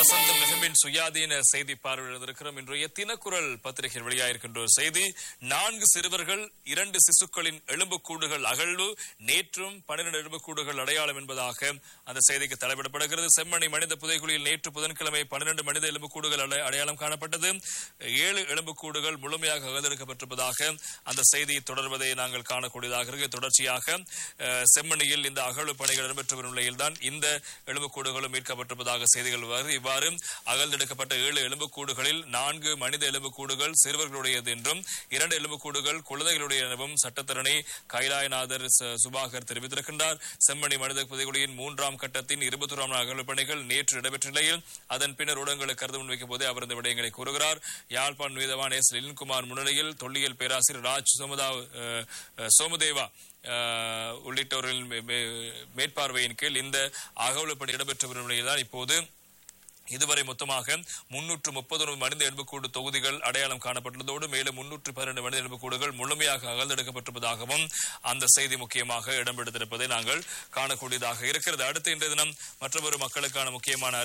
வசந்தம் மிகமின் சுயாதீன செய்தி பார்வையில் இருக்கிறோம் இன்றைய தினக்குரல் பத்திரிகையில் வெளியாயிருக்கின்ற ஒரு செய்தி நான்கு சிறுவர்கள் இரண்டு சிசுக்களின் எலும்புக்கூடுகள் அகழ்வு நேற்றும் பன்னிரண்டு எலும்புக்கூடுகள் அடையாளம் என்பதாக அந்த செய்திக்கு தலைப்பிடப்படுகிறது செம்மணி மனித புதைகுழியில் நேற்று புதன்கிழமை பன்னிரண்டு மனித எலும்புக்கூடுகள் அடை- அடையாளம் காணப்பட்டது ஏழு எலும்புக்கூடுகள் முழுமையாக அகழ்ந்தெடுக்கப்பட்டிருப்பதாக அந்த செய்தி தொடர்வதை நாங்கள் காணக்கூடியதாக இருக்கு தொடர்ச்சியாக அஹ், செம்மணியில் இந்த அகழ்வு பணிகள் இடம்பெற்று வரும் நிலையில்தான் இந்த எலும்புக்கூடுகளும் மீட்கப்பட்டிருப்பதாக செய்திகள் வருது இவ்வாறு அகழ்ந்தெடுக்கப்பட்ட ஏழு எலும்புக்கூடுகளில் நான்கு மனித எலும்புக்கூடுகள் சிறுவர்களுடையது என்றும் இரண்டு எலும்புக்கூடுகள் குழந்தைகளுடைய எனவும் சட்டத்தரணி கைலாயநாதர் ச- சுபாகர் தெரிவித்திருக்கின்றார் செம்மணி மனித புதைகுழியின் மூன்றாம் கட்டத்தின் இருபத்தோராம் நாள் அகழ்வு பணிகள் நேற்று நடைபெற்ற நிலையில் அதன் பின்னர் ஊடகங்களுக்கு கருத்து முன்வைக்கும் போதே அவர் இந்த விடயங்களை கூறுகிறார் யாழ்ப்பாண் மீதவான் எஸ் லின்குமார் முன்னிலையில் தொல்லியல் பேராசிரியர் ராஜ் சோமதா அஹ், அஹ், சோமதேவா அஹ், உள்ளிட்டோர்களின் மே- மே- மேற்பார்வையின் கீழ் இந்த அகவல் பணி இடம்பெற்று வரும் நிலையில்தான் இப்போது இதுவரை மொத்தமாக முன்னூற்று முப்பது மனித எலும்புக்கூடு தொகுதிகள் அடையாளம் காணப்பட்டுள்ளதோடு மேலும் முன்னூற்று பன்னிரண்டு மனித எலும்புக்கூடுகள் முழுமையாக அகழ்ந்தெடுக்கப்பட்டிருப்பதாகவும் அந்த செய்தி முக்கியமாக இடம்பெடுத்திருப்பதை நாங்கள் காணக்கூடியதாக இருக்கிறது அடுத்த இன்றைய தினம் மற்றொரு மக்களுக்கான முக்கியமான